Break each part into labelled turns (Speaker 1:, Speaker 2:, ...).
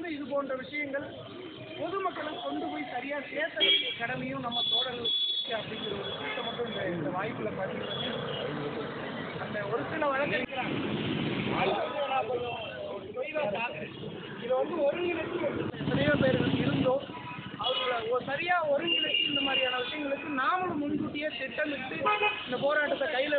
Speaker 1: வந்து இது போன்ற விஷயங்கள் பொதுமக்களுக்கு கொண்டு போய் சரியா சேர்த்த வேண்டிய கடமையும் நம்ம தோழர்கள் இருக்கு அப்படிங்கிற ஒரு விஷயத்தை மட்டும் இந்த இந்த வாய்ப்புல பதிவு அந்த ஒரு சில வழக்கு இருக்கிறாங்க இதை வந்து ஒருங்கிணைச்சு எத்தனையோ பேர் இருந்தோம் அவர்களை ஒரு சரியா ஒருங்கிணைச்சு இந்த மாதிரியான விஷயங்களுக்கு நாமளும் முன்கூட்டியே திட்டமிட்டு இந்த போராட்டத்தை கையில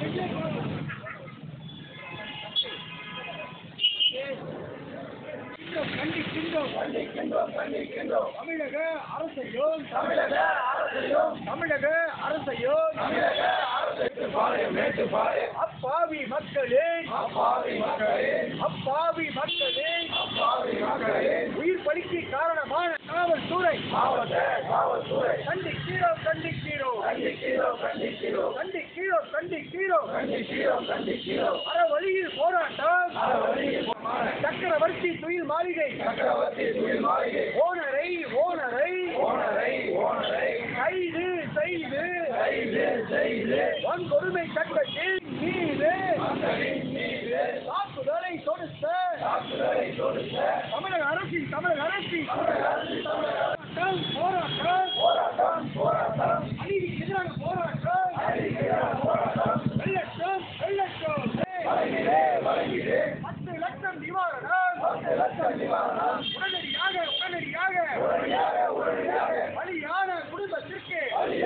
Speaker 1: கண்டிக்கின்றோம் கண்டிக்கின்றோம் கண்டிக்கின்றோம் தமிழக அரசையும் தமிழக அரசையும் தமிழக அரசையும் தமிழக அரசுக்கு பாளையம் மேட்டு பாளையம் அப்பாவி மக்களே அப்பாவி மக்களே அப்பாவி மக்களே அப்பாவி மக்களே உயிர் பலிக்கு காரணமான காவல்துறை மாவட்ட காவல்துறை கண்டிக்கிறோம் கண்டிக்கிறோம் கண்டிக்கிறோம் கண்டிக்கிறோம் கண்டிக்கிறோம் கண்டிக்கிறோம் கண்டிக்கிறோம் கண்டிக்கிறோம் அற வழியில் போராட்டம் அற வழியில் சக்கரவர்த்தி துயில் மாளிகை சக்கரவர்த்தி துயில் மாளிகை ஓனரை ஓனரை ஓனரை ஓனரை கைது செய்து கைது செய்து வன்கொடுமை சட்டத்தில் மீது தாக்குதலை தொடுத்த தாக்குதலை தொடுத்த தமிழக அரசின் தமிழக அரசின் போராட்டம் போராட்டம் போராட்டம் போராட்டம் அநீதிக்கு எதிரான போராட்டம் போராட்டம் வெள்ளட்டம் வெள்ளட்டம் பத்து லட்சம் நிவாரணம் பத்து லட்சம் நிவாரணம் உடனடியாக உடனடியாக பலியான குடும்பத்திற்கு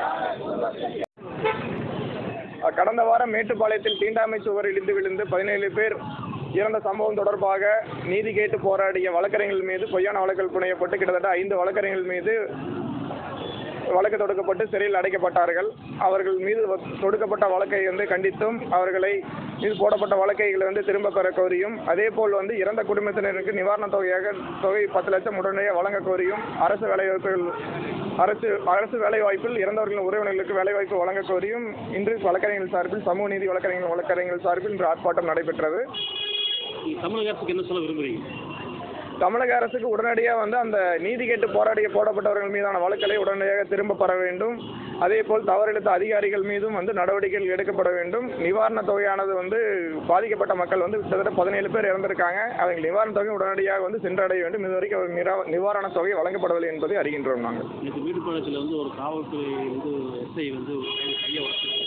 Speaker 2: கடந்த வாரம் மேட்டுப்பாளையத்தில் தீண்டாமை சுவர் இடிந்து விழுந்து பதினேழு பேர் இறந்த சம்பவம் தொடர்பாக நீதி கேட்டு போராடிய வழக்கறிஞர்கள் மீது பொய்யான வழக்குகள் புனையப்பட்டு கிட்டத்தட்ட ஐந்து வழக்கறிஞர்கள் மீது வழக்கு தொடுக்கப்பட்டு சிறையில் அடைக்கப்பட்டார்கள் அவர்கள் மீது வ- தொடுக்கப்பட்ட வழக்கை வந்து கண்டித்தும் அவர்களை மீது போடப்பட்ட வழக்கைகளை வந்து திரும்ப பெற கோரியும் அதே போல் வந்து இறந்த குடும்பத்தினருக்கு நிவாரணத் தொகையாக தொகை பத்து லட்சம் உடனடியாக வழங்க கோரியும் அரசு வேலைவாய்ப்புகள் அரசு அரசு வேலைவாய்ப்பில் இறந்தவர்களின் உறவினர்களுக்கு வேலைவாய்ப்பு வழங்க கோரியும் இன்று வழக்கறிஞர்கள் சார்பில் சமூக நீதி வழக்கறிஞர்கள் வழக்கறிஞர்கள் சார்பில் இன்று ஆர்ப்பாட்டம் நடைபெற்றது
Speaker 3: நீங்க தமிழக அரசுக்கு என்ன சொல்ல விரும்புறீங்க
Speaker 2: தமிழக அரசுக்கு உடனடியாக வந்து அந்த நீதி கேட்டு போராடிய போடப்பட்டவர்கள் மீதான வழக்குகளை உடனடியாக திரும்ப பெற வேண்டும் அதே போல் தவறெடுத்த அதிகாரிகள் மீதும் வந்து நடவடிக்கைகள் எடுக்கப்பட வேண்டும் நிவாரணத் தொகையானது வந்து பாதிக்கப்பட்ட மக்கள் வந்து கிட்டத்தட்ட பதினேழு பேர் இறந்திருக்காங்க அவங்க நிவாரணத் தொகை உடனடியாக வந்து சென்றடைய வேண்டும் இதுவரைக்கும் ஒரு நிரா- நிவாரணத் தொகை வழங்கப்படவில்லை என்பதை அறிகின்றோம் நாங்கள்
Speaker 3: நேற்று மேட்டுப்பாளையத்தில் வந்து ஒரு காவல்துறை வந்து எஸ்ஐ வந்து கையை உடச்சு